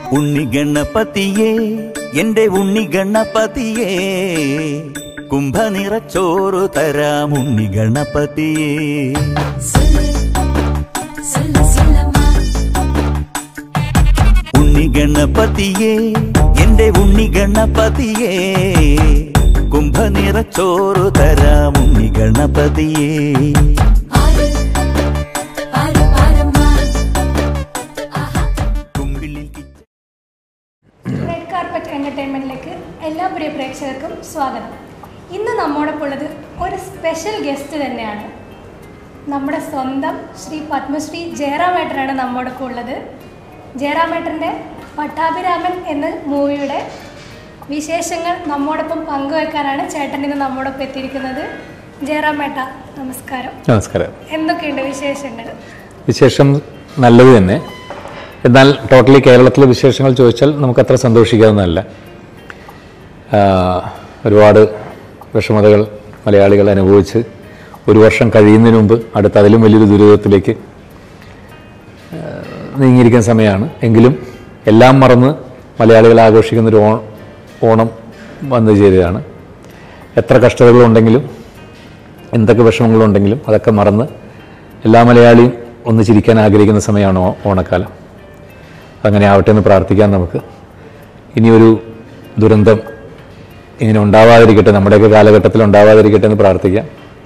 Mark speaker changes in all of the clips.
Speaker 1: ഉണ്ണി ഗണപതിയേ എന്റെ ഉണ്ണി ഗണപതിയേ കുംഭ നിറച്ചോറ് തരാം ഉണ്ണി ഗണപതിയേ
Speaker 2: சொல்லு சொல்லு சொல்லம்மா
Speaker 1: ഉണ്ണി ഗണപതിയേ എന്റെ ഉണ്ണി ഗണപതിയേ കുംഭ നിറച്ചോറ് തരാം ഉണ്ണി ഗണപതിയേ
Speaker 2: ஆறு ஆறு ஆரம்மா ஆஹா
Speaker 1: കുമ്പിളിൽ കിച്ച
Speaker 3: റെഡ് കാർപ്പറ്റ് എൻ്റർടൈൻമെൻറ്റിലേക്ക് എല്ലാ പ്രിയ പ്രേക്ഷകർക്കും സ്വാഗതം ഇന്ന് നമ്മോടൊപ്പം ഉള്ളത് ഒരു സ്പെഷ്യൽ ഗസ്റ്റ് തന്നെയാണ് നമ്മുടെ സ്വന്തം ശ്രീ പത്മശ്രീ ജയറാമേട്ടനാണ് നമ്മോടൊപ്പം ഉള്ളത് ജയറാമേട്ടൻ്റെ പട്ടാഭിരാമൻ എന്ന മൂവിയുടെ വിശേഷങ്ങൾ നമ്മോടൊപ്പം പങ്കുവെക്കാനാണ് ചേട്ടൻ ഇന്ന് നമ്മോടൊപ്പം എത്തിയിരിക്കുന്നത് ജയറാമേട്ട നമസ്കാരം
Speaker 4: നമസ്കാരം
Speaker 3: എന്തൊക്കെയുണ്ട് വിശേഷങ്ങൾ
Speaker 4: വിശേഷം നല്ലത് തന്നെ എന്നാൽ ടോട്ടലി കേരളത്തിലെ വിശേഷങ്ങൾ ചോദിച്ചാൽ നമുക്ക് അത്ര സന്തോഷിക്കാവുന്നതല്ല ആ, ഒരുപാട് വിഷമതകൾ മലയാളികൾ അനുഭവിച്ച് ഒരു വർഷം കഴിയുന്നതിന് മുമ്പ് അടുത്ത അതിലും വലിയൊരു ദുരിതത്തിലേക്ക് ആ, നീങ്ങിയിരിക്കുന്ന സമയമാണ് എങ്കിലും എല്ലാം മറന്ന് മലയാളികൾ ആഘോഷിക്കുന്ന ഒരു ഓ- ഓണം വന്നു ചേരുകയാണ് എത്ര കഷ്ടതകളുണ്ടെങ്കിലും എന്തൊക്കെ വിഷമങ്ങളുണ്ടെങ്കിലും അതൊക്കെ മറന്ന് എല്ലാ മലയാളിയും ഒന്ന് ചിരിക്കാൻ ആഗ്രഹിക്കുന്ന സമയമാണ് ഓ- ഓണക്കാലം അങ്ങനെ ആവട്ടെ എന്ന് പ്രാർത്ഥിക്കാം നമുക്ക് ഇനിയൊരു ദുരന്തം ഇങ്ങനെ ഉണ്ടാവാതിരിക്കട്ടെ നമ്മുടെയൊക്കെ കാലഘട്ടത്തിൽ ഉണ്ടാവാതിരിക്കട്ടെ എന്ന് പ്രാർത്ഥിക്കാം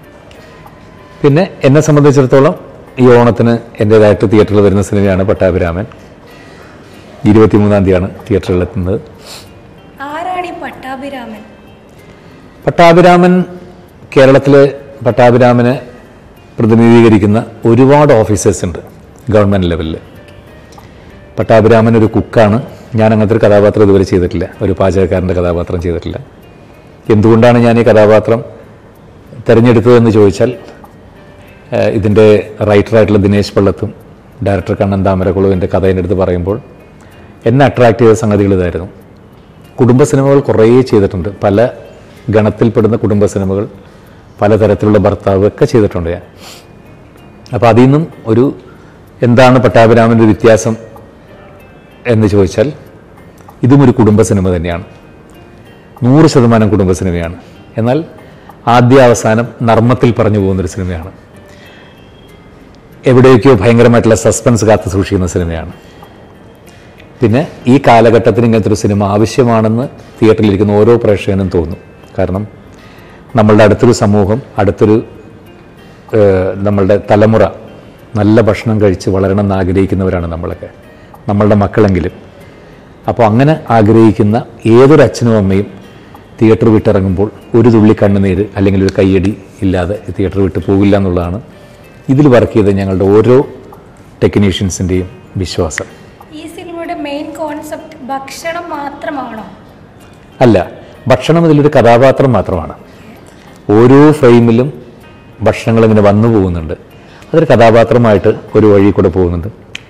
Speaker 4: പിന്നെ എന്നെ സംബന്ധിച്ചിടത്തോളം ഈ ഓണത്തിന് എൻ്റേതായിട്ട് തിയേറ്ററിൽ വരുന്ന സിനിമയാണ് പട്ടാഭിരാമൻ ഇരുപത്തിമൂന്നാം തീയതിയാണ് തിയേറ്ററിൽ എത്തുന്നത്
Speaker 3: ആരാണ് ഈ പട്ടാഭിരാമൻ
Speaker 4: പട്ടാഭിരാമൻ കേരളത്തിലെ പട്ടാഭിരാമനെ പ്രതിനിധീകരിക്കുന്ന ഒരുപാട് ഓഫീസേഴ്സ് ഉണ്ട് ഗവൺമെൻറ് ലെവലിൽ പട്ടാഭിരാമൻ ഒരു കുക്കാണ് ഞാൻ അങ്ങനത്തെ ഒരു കഥാപാത്രം ഇതുവരെ ചെയ്തിട്ടില്ല ഒരു പാചകക്കാരൻ്റെ കഥാപാത്രം ചെയ്തിട്ടില്ല എന്തുകൊണ്ടാണ് ഞാൻ ഈ കഥാപാത്രം തിരഞ്ഞെടുത്തതെന്ന് ചോദിച്ചാൽ ഏഹ്, ഇതിൻ്റെ റൈറ്ററായിട്ടുള്ള ദിനേശ് പള്ളത്തും ഡയറക്ടർ കണ്ണൻ താമരക്കുളവും എൻ്റെ കഥയുടെ അടുത്ത് പറയുമ്പോൾ എന്നെ അട്രാക്ട് ചെയ്ത സംഗതികൾ ഇതായിരുന്നു കുടുംബ സിനിമകൾ കുറേ ചെയ്തിട്ടുണ്ട് പല ഗണത്തിൽപ്പെടുന്ന കുടുംബ സിനിമകൾ പലതരത്തിലുള്ള ഭർത്താവ് ഒക്കെ ചെയ്തിട്ടുണ്ട് ഞാൻ അപ്പോൾ അതിൽ നിന്നും ഒരു എന്താണ് പട്ടാഭിരാമൻ്റെ ഒരു വ്യത്യാസം എന്ന് ചോദിച്ചാൽ ഇതും ഒരു കുടുംബ സിനിമ തന്നെയാണ് നൂറ് ശതമാനം കുടുംബ സിനിമയാണ് എന്നാൽ ആദ്യ അവസാനം നർമ്മത്തിൽ പറഞ്ഞു പോകുന്നൊരു സിനിമയാണ് എവിടെയൊക്കെയോ ഭയങ്കരമായിട്ടുള്ള സസ്പെൻസ് കാത്തു സൂക്ഷിക്കുന്ന സിനിമയാണ് പിന്നെ ഈ കാലഘട്ടത്തിന് ഇങ്ങനത്തെ ഒരു സിനിമ ആവശ്യമാണെന്ന് തിയേറ്ററിലിരിക്കുന്ന ഓരോ പ്രേക്ഷകനും തോന്നും കാരണം നമ്മളുടെ അടുത്തൊരു സമൂഹം അടുത്തൊരു ഏഹ്, നമ്മളുടെ തലമുറ നല്ല ഭക്ഷണം കഴിച്ച് വളരണം എന്ന് ആഗ്രഹിക്കുന്നവരാണ് നമ്മളൊക്കെ നമ്മളുടെ മക്കളെങ്കിലും അപ്പോൾ അങ്ങനെ ആഗ്രഹിക്കുന്ന ഏതൊരു അച്ഛനും അമ്മയും തിയേറ്റർ വിട്ടിറങ്ങുമ്പോൾ ഒരു തുള്ളി കണ്ണുനീര് അല്ലെങ്കിൽ ഒരു കയ്യടി ഇല്ലാതെ തിയേറ്റർ വിട്ട് പോകില്ല എന്നുള്ളതാണ് ഇതിൽ വർക്ക് ചെയ്ത ഞങ്ങളുടെ ഓരോ ടെക്നീഷ്യൻസിൻ്റെയും വിശ്വാസം
Speaker 3: ഈ സിനിമയുടെ മെയിൻ കോൺസെപ്റ്റ് ഭക്ഷണം മാത്രമാണോ
Speaker 4: അല്ല ഭക്ഷണം ഇതിലൊരു കഥാപാത്രം മാത്രമാണ് ഓരോ ഫ്രെയിമിലും ഭക്ഷണങ്ങൾ ഇങ്ങനെ വന്നു പോകുന്നുണ്ട് അതൊരു കഥാപാത്രമായിട്ട് ഒരു വഴി കൂടെ പോകുന്നുണ്ട്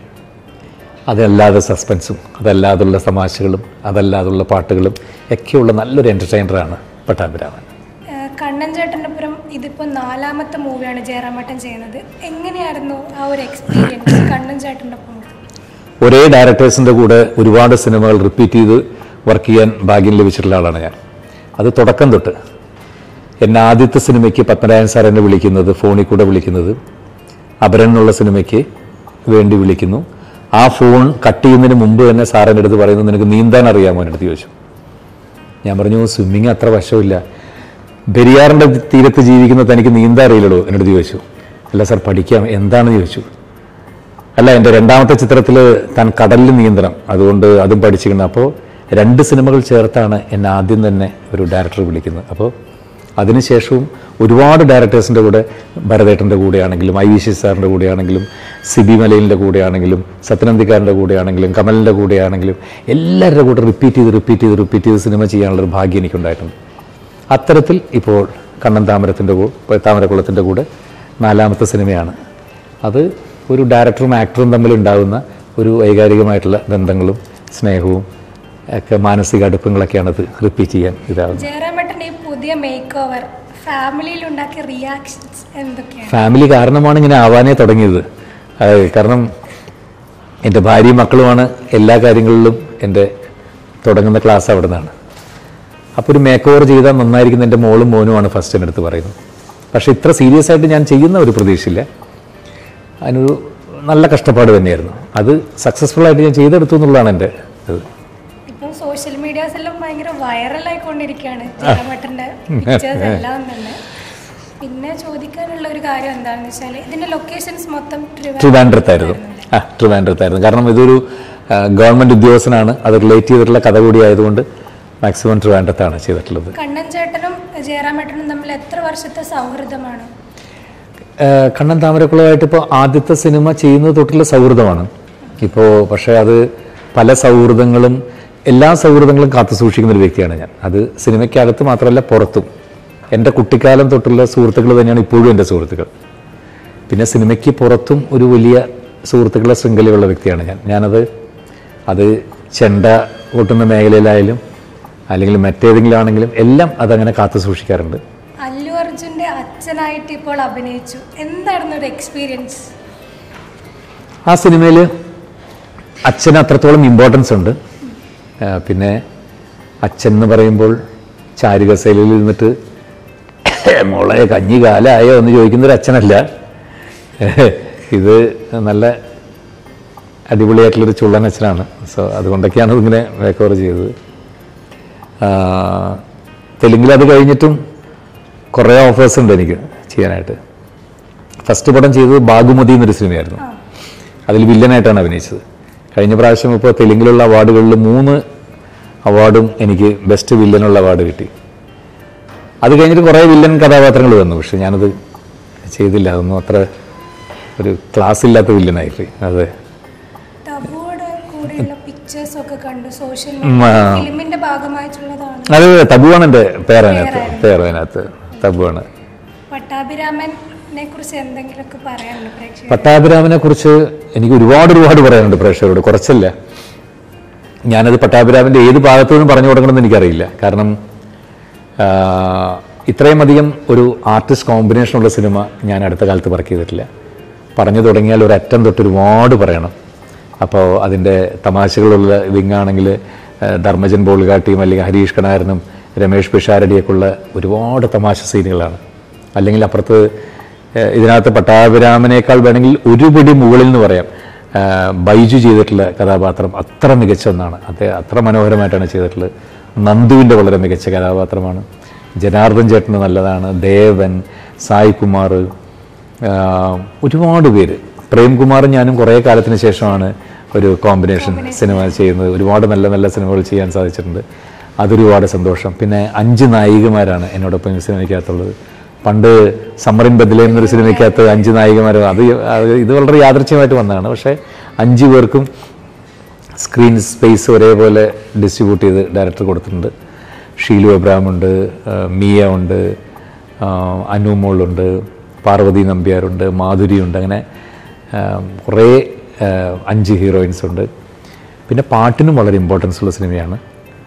Speaker 4: അതല്ലാതെ സസ്പെൻസും അതല്ലാതുള്ള തമാശകളും അതല്ലാതുള്ള പാട്ടുകളും ഒക്കെയുള്ള നല്ലൊരു എൻ്റർടൈനറാണ് പട്ടാഭിരാമൻ
Speaker 3: ഏഹ് കണ്ണൻ ചേട്ടൻ്റെ പുറം ഇതിപ്പോൾ നാലാമത്തെ മൂവിയാണ് ജയറാമേട്ടൻ ചെയ്യുന്നത് എങ്ങനെയായിരുന്നു ആ ഒരു എക്സ്പീരിയൻസ് കണ്ണൻ ചേട്ടൻ്റെ ഒപ്പം
Speaker 4: ഒരേ ഡയറക്ടേഴ്സിൻ്റെ കൂടെ ഒരുപാട് സിനിമകൾ റിപ്പീറ്റ് ചെയ്ത് വർക്ക് ചെയ്യാൻ ഭാഗ്യം ലഭിച്ചിട്ടുള്ള ആളാണ് ഞാൻ അത് തുടക്കം തൊട്ട് എന്നെ ആദ്യത്തെ സിനിമയ്ക്ക് പത്മനാഭൻ സാർ എന്നെ വിളിക്കുന്നത് ഫോണിൽ കൂടെ വിളിക്കുന്നത് അപരൻ എന്നുള്ള സിനിമയ്ക്ക് വേണ്ടി വിളിക്കുന്നു ആ ഫോൺ കട്ട് ചെയ്യുന്നതിന് മുമ്പ് തന്നെ സാറിൻ്റെ അടുത്ത് പറയുന്നു നിനക്ക് നീന്താൻ അറിയാമോ എൻ്റെ അടുത്ത് ചോദിച്ചു ഞാൻ പറഞ്ഞു സ്വിമ്മിങ് അത്ര വശമില്ല പെരിയാറിൻ്റെ തീരത്ത് ജീവിക്കുന്ന തനിക്ക് നീന്താൻ അറിയില്ലടോ എന്നോട് ചോദിച്ചു അല്ല സാർ പഠിക്കാം എന്താണെന്ന് ചോദിച്ചു അല്ല എൻ്റെ രണ്ടാമത്തെ ചിത്രത്തിൽ താൻ കടലിൽ നീന്തണം അതുകൊണ്ട് അതും പഠിച്ചിരിക്കണം അപ്പോൾ രണ്ട് സിനിമകൾ ചേർത്താണ് എന്നെ ആദ്യം തന്നെ ഒരു ഡയറക്ടർ വിളിക്കുന്നത് അപ്പോൾ അതിനുശേഷവും ഒരുപാട് ഡയറക്ടേഴ്സിൻ്റെ കൂടെ ഭരതേട്ടൻ്റെ കൂടെയാണെങ്കിലും ഐ വി ശശി സാറിൻ്റെ കൂടെയാണെങ്കിലും സിബി മലയിലിൻ്റെ കൂടെയാണെങ്കിലും സത്യനന്ദിക്കാരൻ്റെ കൂടെയാണെങ്കിലും കമലിൻ്റെ കൂടെയാണെങ്കിലും എല്ലാവരുടെ കൂടെ റിപ്പീറ്റ് ചെയ്ത് റിപ്പീറ്റ് ചെയ്ത് റിപ്പീറ്റ് ചെയ്ത് സിനിമ ചെയ്യാനുള്ളൊരു ഭാഗ്യം എനിക്കുണ്ടായിട്ടുണ്ട് അത്തരത്തിൽ ഇപ്പോൾ കണ്ണൻ താമരത്തിൻ്റെ കൂടെ താമരക്കുളത്തിൻ്റെ കൂടെ നാലാമത്തെ സിനിമയാണ് അത് ഒരു ഡയറക്ടറും ആക്ടറും തമ്മിൽ ഉണ്ടാകുന്ന ഒരു വൈകാരികമായിട്ടുള്ള ബന്ധങ്ങളും സ്നേഹവും ഒക്കെ മാനസിക അടുപ്പങ്ങളൊക്കെയാണ് അത് റിപ്പീറ്റ് ചെയ്യാൻ ഇതാകുന്നത്
Speaker 3: ജയറാമേട്ടൻ്റെ ഈ പുതിയ മേക്ക് ഓവർ ഫാമിലിയിൽ ഉണ്ടാക്കിയ റിയാക്ഷൻസ് എന്തൊക്കെയാണ്
Speaker 4: ഫാമിലി കാരണമാണ് ഇങ്ങനെ ആവാനേ തുടങ്ങിയത് അത് കാരണം എൻ്റെ ഭാര്യയും മക്കളുമാണ് എല്ലാ കാര്യങ്ങളിലും എൻ്റെ തുടങ്ങുന്ന ക്ലാസ് അവിടെ നിന്നാണ് അപ്പോൾ ഒരു മേക്ക് ഓവർ ചെയ്താൽ നന്നായിരിക്കുന്ന എൻ്റെ മോളും മോനുമാണ് ഫസ്റ്റ് എൻ്റെ അടുത്ത് പറയുന്നത് പക്ഷേ ഇത്ര സീരിയസ് ആയിട്ട് ഞാൻ ചെയ്യുന്ന ഒരു പ്രതീക്ഷയില്ല അതിനൊരു നല്ല കഷ്ടപ്പാട് തന്നെയായിരുന്നു അത് സക്സസ്ഫുൾ ആയിട്ട് ഞാൻ ചെയ്തെടുത്തു എന്നുള്ളതാണ് എൻ്റെ ഇത്
Speaker 3: ഇപ്പം സോഷ്യൽ മീഡിയാസ് എല്ലാം ഭയങ്കര വൈറലായിക്കൊണ്ടിരിക്കുകയാണ് ജയറാമേട്ടൻ്റെ പിക്ചേഴ്സ് എല്ലാം തന്നെ പിന്നെ ചോദിക്കാനുള്ള ഒരു കാര്യം എന്താണെന്ന് വെച്ചാൽ ഇതിന്റെ ലൊക്കേഷൻസ് മൊത്തം ട്രിവാൻഡ്രം
Speaker 4: ട്രിവാൻഡ്രത്തായിരുന്നു ആ ട്രിവാൻഡ്രത്തായിരുന്നു കാരണം ഇതൊരു ആ, ഗവൺമെൻറ് ഉദ്യോഗസ്ഥനാണ് അത് റിലേറ്റ് ചെയ്തിട്ടുള്ള കഥ കൂടി ആയതുകൊണ്ട് മാക്സിമം ട്രിവാൻഡ്രത്താണ് ചെയ്തിട്ടുള്ളത്
Speaker 3: കണ്ണൻ ചേട്ടനും ജയറാമേട്ടനും തമ്മിൽ എത്ര വർഷത്തെ സൗഹൃദമാണ്
Speaker 4: ആ, കണ്ണൻ താമരക്കുളമായിട്ട് ഇപ്പോൾ ആദ്യത്തെ സിനിമ ചെയ്യുന്നത് തൊട്ടുള്ള സൗഹൃദമാണ് ഇപ്പോൾ പക്ഷേ അത് പല സൗഹൃദങ്ങളും എല്ലാ സൗഹൃദങ്ങളും കാത്തു സൂക്ഷിക്കുന്ന ഒരു വ്യക്തിയാണ് ഞാൻ അത് സിനിമയ്ക്കകത്ത് മാത്രമല്ല പുറത്തും എൻ്റെ കുട്ടിക്കാലം തൊട്ടുള്ള സുഹൃത്തുക്കൾ തന്നെയാണ് ഇപ്പോഴും എൻ്റെ സുഹൃത്തുക്കൾ പിന്നെ സിനിമയ്ക്ക് പുറത്തും ഒരു വലിയ സുഹൃത്തുക്കളുടെ ശൃംഖലയുള്ള വ്യക്തിയാണ് ഞാൻ ഞാനത് അത് ചെണ്ട കൊട്ടുന്ന മേഖലയിലായാലും അല്ലെങ്കിൽ മറ്റേതെങ്കിലും ആണെങ്കിലും എല്ലാം അതങ്ങനെ കാത്തു സൂക്ഷിക്കാറുണ്ട്
Speaker 3: അല്ലു അർജുന്റെ അച്ഛനായിട്ട് ഇപ്പോൾ അഭിനയിച്ചു എന്തായിരുന്നു ഒരു എക്സ്പീരിയൻസ്
Speaker 4: ആ സിനിമയിൽ അച്ഛന് അത്രത്തോളം ഇമ്പോർട്ടൻസ് ഉണ്ട് ആ, പിന്നെ അച്ഛൻ എന്ന് പറയുമ്പോൾ ചാരുകസേലയിൽ ഇരുന്നിട്ട് മോളെ കഞ്ഞി കാലായോ എന്ന് ചോദിക്കുന്നൊരു അച്ഛനല്ല ഇത് നല്ല അടിപൊളിയായിട്ടുള്ളൊരു ചുള്ളൻ അച്ഛനാണ് സോ അതുകൊണ്ടൊക്കെയാണ് ഇതിങ്ങനെ മേക്ക് ഓവർ ചെയ്തത് ആ, തെലുങ്കിൽ അത് കഴിഞ്ഞിട്ടും കുറേ ഓഫേഴ്സ് ഉണ്ട് എനിക്ക് ചെയ്യാനായിട്ട് ഫസ്റ്റ് പടം ചെയ്തത് ബാഗുമതി എന്നൊരു സിനിമയായിരുന്നു അതിൽ വില്ലനായിട്ടാണ് അഭിനയിച്ചത് കഴിഞ്ഞ പ്രാവശ്യം ഇപ്പോൾ തെലുങ്കിലുള്ള അവാർഡുകളിൽ മൂന്ന് അവാർഡും എനിക്ക് ബെസ്റ്റ് വില്ലനുള്ള അവാർഡ് കിട്ടി അത് കഴിഞ്ഞിട്ട് കുറേ വില്ലൻ കഥാപാത്രങ്ങൾ വന്നു പക്ഷെ ഞാനത് ചെയ്തില്ല അതൊന്നും അത്ര ഒരു ക്ലാസ് ഇല്ലാത്ത വില്ലനായിപ്പോയി അതെ
Speaker 3: തബുவோടെ കൂടെയുള്ള പിക്ചേഴ്സ് ഒക്കെ കണ്ടു സോഷ്യൽ
Speaker 4: ഉം, ആ.
Speaker 3: മീഡിയ ഫിലിമിന്റെ ഭാഗമായിട്ടുള്ളതാണ്
Speaker 4: അത് തബുവാണ് എൻ്റെ പേരതിനകത്ത് പേരതിനകത്ത് തബുവാണ്
Speaker 3: പട്ടാഭിരാമനെ കുറിച്ച് എന്തെങ്കിലുമൊക്കെ പറയാനുണ്ട് പ്രേക്ഷകർ
Speaker 4: പട്ടാഭിരാമനെ കുറിച്ച് എനിക്ക് ഒരുപാട് ഒരുപാട് പറയാനുണ്ട് പ്രേക്ഷകരോട് കുറച്ചല്ല ഞാനത് പട്ടാഭിരാമൻ്റെ ഏത് ഭാഗത്തു നിന്നും പറഞ്ഞു കൊടുക്കണമെന്ന് എനിക്കറിയില്ല കാരണം ആ, ഇത്രയും അധികം ഒരു ആർട്ടിസ്റ്റ് കോമ്പിനേഷനുള്ള സിനിമ ഞാൻ അടുത്ത കാലത്ത് വർക്ക് ചെയ്തിട്ടില്ല പറഞ്ഞു തുടങ്ങിയാൽ ഒരു അറ്റം തൊട്ട് ഒരുപാട് പറയണം അപ്പോൾ അതിൻ്റെ തമാശകളുള്ള വിങ്ങാണെങ്കിൽ ധർമ്മജൻ ബോൾഗാട്ടിയും അല്ലെങ്കിൽ ഹരീഷ് കണാരനും രമേഷ് പിഷാരടിയൊക്കെയുള്ള ഒരുപാട് തമാശ സീനുകളാണ് അല്ലെങ്കിൽ അപ്പുറത്ത് ഏഹ് ഇതിനകത്ത് പട്ടാഭിരാമനേക്കാൾ വേണമെങ്കിൽ ഒരുപടി മുകളിൽ എന്ന് പറയാം ഏഹ് ബൈജു ചെയ്തിട്ടുള്ള കഥാപാത്രം അത്ര മികച്ച ഒന്നാണ് അദ്ദേഹം അത്ര മനോഹരമായിട്ടാണ് ചെയ്തിട്ടുള്ളത് നന്ദുവിൻ്റെ വളരെ മികച്ച കഥാപാത്രമാണ് ജനാർദ്ദൻ ചേട്ടന് നല്ലതാണ് ദേവൻ സായ് കുമാർ ആഹ് ഒരുപാട് പേര് പ്രേംകുമാറും ഞാനും കുറേ കാലത്തിന് ശേഷമാണ് ഒരു കോമ്പിനേഷൻ സിനിമ ചെയ്യുന്നത് ഒരുപാട് നല്ല നല്ല സിനിമകൾ ചെയ്യാൻ സാധിച്ചിട്ടുണ്ട് അതൊരുപാട് സന്തോഷം പിന്നെ അഞ്ച് നായികമാരാണ് എന്നോടൊപ്പം ഈ സിനിമയ്ക്കകത്തുള്ളത് പണ്ട് സമ്മറിൻ ബദ്ലേം എന്നൊരു സിനിമയ്ക്കകത്ത് അഞ്ച് നായികമാർ അത് അത് ഇത് വളരെ യാദൃച്ഛ്യമായിട്ട് വന്നതാണ് പക്ഷേ അഞ്ച് പേർക്കും സ്ക്രീൻ സ്പേസ് ഒരേപോലെ ഡിസ്ട്രിബ്യൂട്ട് ചെയ്ത് ഡയറക്ടർ കൊടുത്തിട്ടുണ്ട് ഷീലു അബ്രാം ഉണ്ട് ആ, മിയ ഉണ്ട് ആ, അനു മോളുണ്ട് പാർവതി നമ്പ്യാരുണ്ട് മാധുരി ഉണ്ട് അങ്ങനെ ആ, കുറേ ആ, അഞ്ച് ഹീറോയിൻസ് ഉണ്ട് പിന്നെ പാട്ടിനും വളരെ ഇമ്പോർട്ടൻസ് ഉള്ള സിനിമയാണ്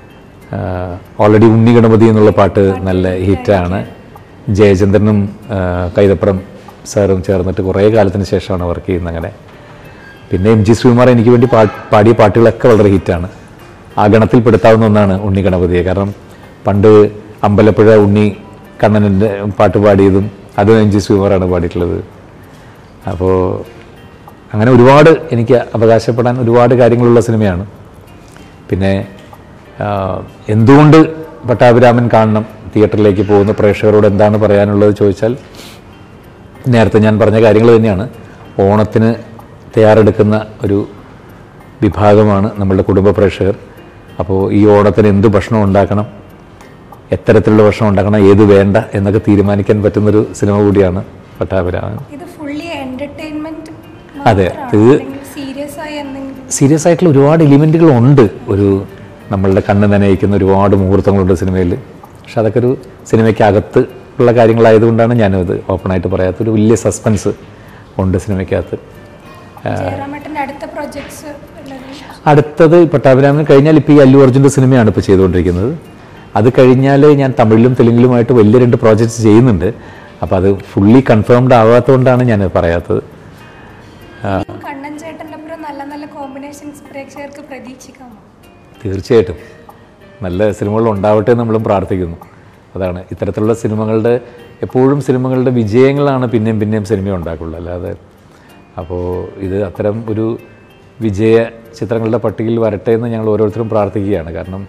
Speaker 4: ഓൾറെഡി ഉണ്ണി ഗണപതി എന്നുള്ള പാട്ട് നല്ല ഹിറ്റാണ് ജയചന്ദ്രനും ആ, കൈതപ്പുറം സാറും ചേർന്നിട്ട് കുറേ കാലത്തിന് ശേഷമാണ് വർക്ക് ചെയ്യുന്നത് അങ്ങനെ പിന്നെ എം ജി ശ്രീകുമാർ എനിക്ക് വേണ്ടി പാ പാടിയ പാട്ടുകളൊക്കെ വളരെ ഹിറ്റാണ് ആ ഗണത്തിൽപ്പെടുത്താവുന്ന ഒന്നാണ് ഉണ്ണി ഗണപതിയെ കാരണം പണ്ട് അമ്പലപ്പുഴ ഉണ്ണി കണ്ണനൻ്റെ പാട്ട് പാടിയതും അതും എം ജി ശ്രീകുമാറാണ് പാടിയിട്ടുള്ളത് അപ്പോൾ അങ്ങനെ ഒരുപാട് എനിക്ക് അവകാശപ്പെടാൻ ഒരുപാട് കാര്യങ്ങളുള്ള സിനിമയാണ് പിന്നെ ആ, എന്തുകൊണ്ട് പട്ടാഭിരാമൻ കാണണം തിയേറ്ററിലേക്ക് പോകുന്ന പ്രേക്ഷകരോട് എന്താണ് പറയാനുള്ളത് ചോദിച്ചാൽ നേരത്തെ ഞാൻ പറഞ്ഞ കാര്യങ്ങൾ തന്നെയാണ് ഓണത്തിന് തയ്യാറെടുക്കുന്ന ഒരു വിഭാഗമാണ് നമ്മളുടെ കുടുംബ പ്രേക്ഷകർ അപ്പോൾ ഈ ഓണത്തിന് എന്ത് ഭക്ഷണം ഉണ്ടാക്കണം എത്തരത്തിലുള്ള ഭക്ഷണം ഉണ്ടാക്കണം ഏത് വേണ്ട എന്നൊക്കെ തീരുമാനിക്കാൻ പറ്റുന്നൊരു സിനിമ കൂടിയാണ് പട്ടാഭിരാമൻ
Speaker 3: ഇത് ഫുള്ളി എന്റർടൈൻമെന്റ്
Speaker 4: അതെ, ഇത്
Speaker 3: സീരിയസ് ആയി എന്തെങ്കിലും
Speaker 4: സീരിയസ് ആയിട്ടുള്ള ഒരുപാട് എലിമെൻറ്റുകൾ ഉണ്ട് ഒരു നമ്മളുടെ കണ്ണ് നനയിക്കുന്ന ഒരുപാട് മുഹൂർത്തങ്ങളുണ്ട് സിനിമയിൽ പക്ഷെ അതൊക്കെ ഒരു സിനിമയ്ക്ക് അകത്ത് ഉള്ള കാര്യങ്ങളായതുകൊണ്ടാണ് ഞാനത് ഓപ്പണായിട്ട് പറയാത്ത ഒരു വലിയ സസ്പെൻസ് ഉണ്ട് സിനിമയ്ക്കകത്ത്
Speaker 3: ജയറാമേട്ടന്റെ അടുത്ത പ്രൊജക്ട്സ്
Speaker 4: അടുത്തത് പട്ടാഭിരാമൻ കഴിഞ്ഞാൽ ഇപ്പോൾ ഈ അല്ലു അർജുൻ്റെ സിനിമയാണ് ഇപ്പോൾ ചെയ്തുകൊണ്ടിരിക്കുന്നത് അത് കഴിഞ്ഞാൽ ഞാൻ തമിഴിലും തെലുങ്കിലുമായിട്ട് വലിയ രണ്ട് പ്രോജക്റ്റ്സ് ചെയ്യുന്നുണ്ട് അപ്പോൾ അത് ഫുള്ളി കൺഫേംഡ് ആവാത്തതുകൊണ്ടാണ് ഞാൻ പറയാത്തത്
Speaker 3: കണ്ണൻ ചേട്ടൻ്റെ അപ്പുറം നല്ല നല്ല കോമ്പിനേഷൻസ് പ്രേക്ഷകർക്ക് പ്രതീക്ഷിക്കാമോ
Speaker 4: തീർച്ചയായിട്ടും നല്ല സിനിമകൾ ഉണ്ടാവട്ടെ എന്ന് നമ്മളും പ്രാർത്ഥിക്കുന്നു അതാണ് ഇത്തരത്തിലുള്ള സിനിമകളുടെ എപ്പോഴും സിനിമകളുടെ വിജയങ്ങളാണ് പിന്നെയും പിന്നെയും സിനിമ ഉണ്ടാക്കുള്ളൂ അല്ലാതെ അപ്പോൾ ഇത് അത്തരം ഒരു വിജയ ചിത്രങ്ങളുടെ പട്ടികയിൽ വരട്ടെ എന്ന് ഞങ്ങൾ ഓരോരുത്തരും പ്രാർത്ഥിക്കുകയാണ് കാരണം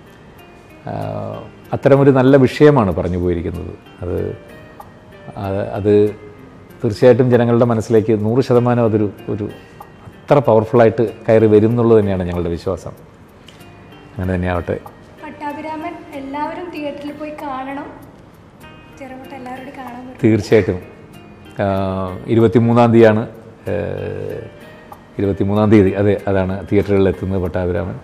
Speaker 4: ആഹ്, അത്തരമൊരു നല്ല വിഷയമാണ് പറഞ്ഞു പോയിരിക്കുന്നത് അത് അത് അത് തീർച്ചയായിട്ടും ജനങ്ങളുടെ മനസ്സിലേക്ക് നൂറ് ശതമാനം അതൊരു ഒരു അത്ര പവർഫുള്ളായിട്ട് കയറി വരും എന്നുള്ളത് തന്നെയാണ് ഞങ്ങളുടെ വിശ്വാസം അങ്ങനെ തന്നെയാവട്ടെ
Speaker 3: പട്ടാഭിരാമൻ എല്ലാവരും തിയേറ്ററിൽ പോയി കാണണം ചെറുമട്ട എല്ലാവരോടും കാണാൻ പറ്റും
Speaker 4: തീർച്ചയായിട്ടും ഇരുപത്തിമൂന്നാം തീയതിയാണ് ഇരുപത്തിമൂന്നാം തീയതി അതെ അതാണ് തിയേറ്ററുകളിൽ എത്തുന്നത് പട്ടാഭിരാമൻ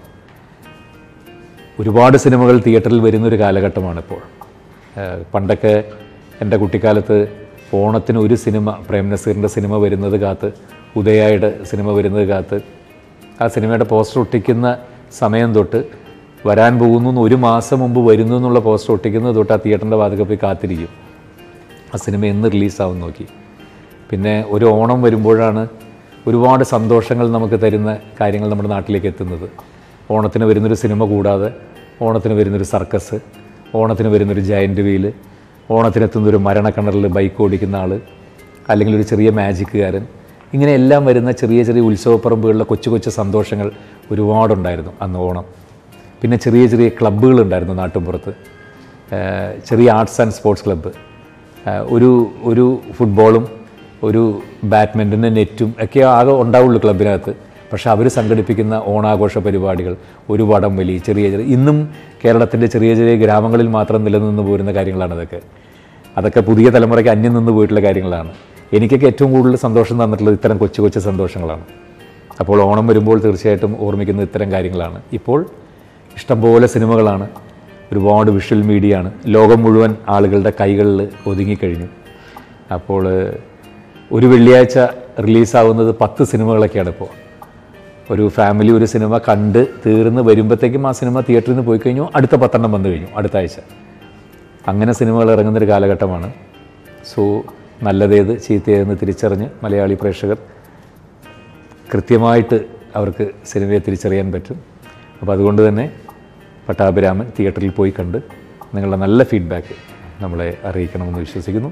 Speaker 4: ഒരുപാട് സിനിമകൾ തിയേറ്ററിൽ വരുന്നൊരു കാലഘട്ടമാണ് ഇപ്പോൾ ഏഹ് പണ്ടൊക്കെ എൻ്റെ കുട്ടിക്കാലത്ത് ഓണത്തിന് ഒരു സിനിമ പ്രേം നസീറിൻ്റെ സിനിമ വരുന്നത് കാത്ത് ഉദയായുടെ സിനിമ വരുന്നത് കാത്ത് ആ സിനിമയുടെ പോസ്റ്റർ ഒട്ടിക്കുന്ന സമയം തൊട്ട് വരാൻ പോകുന്നു എന്ന് ഒരു മാസം മുമ്പ് വരുന്നു എന്നുള്ള പോസ്റ്റർ ഒട്ടിക്കുന്നത് തൊട്ട് ആ തിയേറ്ററിൻ്റെ വാതിൽക്ക് പോയി കാത്തിരിക്കും ആ സിനിമ എന്ന് റിലീസാവും നോക്കി പിന്നെ ഒരു ഓണം വരുമ്പോഴാണ് ഒരുപാട് സന്തോഷങ്ങൾ നമുക്ക് തരുന്ന കാര്യങ്ങൾ നമ്മുടെ നാട്ടിലേക്ക് എത്തുന്നത് ഓണത്തിന് വരുന്നൊരു സിനിമ കൂടാതെ ഓണത്തിന് വരുന്നൊരു സർക്കസ് ഓണത്തിന് വരുന്നൊരു ജയൻറ്റ് വീല് ഓണത്തിനെത്തുന്നൊരു മരണക്കിണറിൽ ബൈക്ക് ഓടിക്കുന്ന ആൾ അല്ലെങ്കിൽ ഒരു ചെറിയ മാജിക്കുകാരൻ ഇങ്ങനെ എല്ലാം വരുന്ന ചെറിയ ചെറിയ ഉത്സവപ്പറമ്പുകളിലെ കൊച്ചു കൊച്ചു സന്തോഷങ്ങൾ ഒരുപാടുണ്ടായിരുന്നു അന്ന് ഓണം പിന്നെ ചെറിയ ചെറിയ ക്ലബ്ബുകളുണ്ടായിരുന്നു നാട്ടുമ്പുറത്ത് ഏഹ് ചെറിയ ആർട്സ് ആൻഡ് സ്പോർട്സ് ക്ലബ്ബ് ഏഹ് ഒരു ഒരു ഫുട്ബോളും ഒരു ബാഡ്മിൻ്റനും നെറ്റും ഒക്കെ ആകെ ഉണ്ടാവുള്ളൂ ക്ലബിനകത്ത് പക്ഷെ അവർ സംഘടിപ്പിക്കുന്ന ഓണാഘോഷ പരിപാടികൾ ഒരു വടം വലി ചെറിയ ചെറിയ ഇന്നും കേരളത്തിൻ്റെ ചെറിയ ചെറിയ ഗ്രാമങ്ങളിൽ മാത്രം നിലനിന്ന് പോരുന്ന കാര്യങ്ങളാണ് അതൊക്കെ അതൊക്കെ പുതിയ തലമുറയ്ക്ക് അന്യം നിന്ന് പോയിട്ടുള്ള കാര്യങ്ങളാണ് എനിക്കൊക്കെ ഏറ്റവും കൂടുതൽ സന്തോഷം തന്നിട്ടുള്ളത് ഇത്തരം കൊച്ചു കൊച്ചു സന്തോഷങ്ങളാണ് അപ്പോൾ ഓണം വരുമ്പോൾ തീർച്ചയായിട്ടും ഓർമ്മിക്കുന്ന ഇത്തരം കാര്യങ്ങളാണ് ഇപ്പോൾ ഇഷ്ടംപോലെ സിനിമകളാണ് ഒരുപാട് വിഷ്വൽ മീഡിയ ആണ് ലോകം മുഴുവൻ ആളുകളുടെ കൈകളിൽ ഒതുങ്ങിക്കഴിഞ്ഞു അപ്പോൾ ഒരു വെള്ളിയാഴ്ച റിലീസാവുന്നത് പത്ത് സിനിമകളൊക്കെയാണ് ഇപ്പോൾ ഒരു ഫാമിലി ഒരു സിനിമ കണ്ട് തീർന്ന് വരുമ്പോഴത്തേക്കും ആ സിനിമ തിയേറ്ററിൽ നിന്ന് പോയി കഴിഞ്ഞു അടുത്ത പത്തെണ്ണം വന്നു കഴിഞ്ഞു അടുത്ത ആഴ്ച അങ്ങനെ സിനിമകൾ ഇറങ്ങുന്നൊരു കാലഘട്ടമാണ് സോ നല്ലതേത് ചീത്തയേതെന്ന് തിരിച്ചറിഞ്ഞ് മലയാളി പ്രേക്ഷകർ കൃത്യമായിട്ട് അവർക്ക് സിനിമയെ തിരിച്ചറിയാൻ പറ്റും അപ്പോൾ അതുകൊണ്ട് തന്നെ പട്ടാഭിരാമൻ തിയേറ്ററിൽ പോയി കണ്ട് നിങ്ങളുടെ നല്ല ഫീഡ്ബാക്ക് നമ്മളെ അറിയിക്കണമെന്ന് വിശ്വസിക്കുന്നു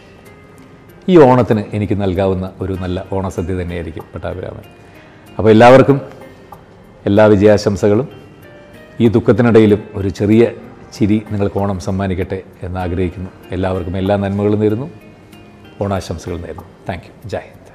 Speaker 4: ഈ ഓണത്തിന് എനിക്ക് നൽകാവുന്ന ഒരു നല്ല ഓണസദ്യ തന്നെയായിരിക്കും പട്ടാഭിരാമൻ അപ്പോൾ എല്ലാവർക്കും എല്ലാ വിജയാശംസകളും ഈ ദുഃഖത്തിനിടയിലും ഒരു ചെറിയ ചിരി നിങ്ങൾക്ക് ഓണം സമ്മാനിക്കട്ടെ എന്ന് ആഗ്രഹിക്കുന്നു എല്ലാവർക്കും എല്ലാ നന്മകളും നേരുന്നു ഓണാശംസകൾ നേരുന്നു താങ്ക് യു ജയ് ഹിന്ദ്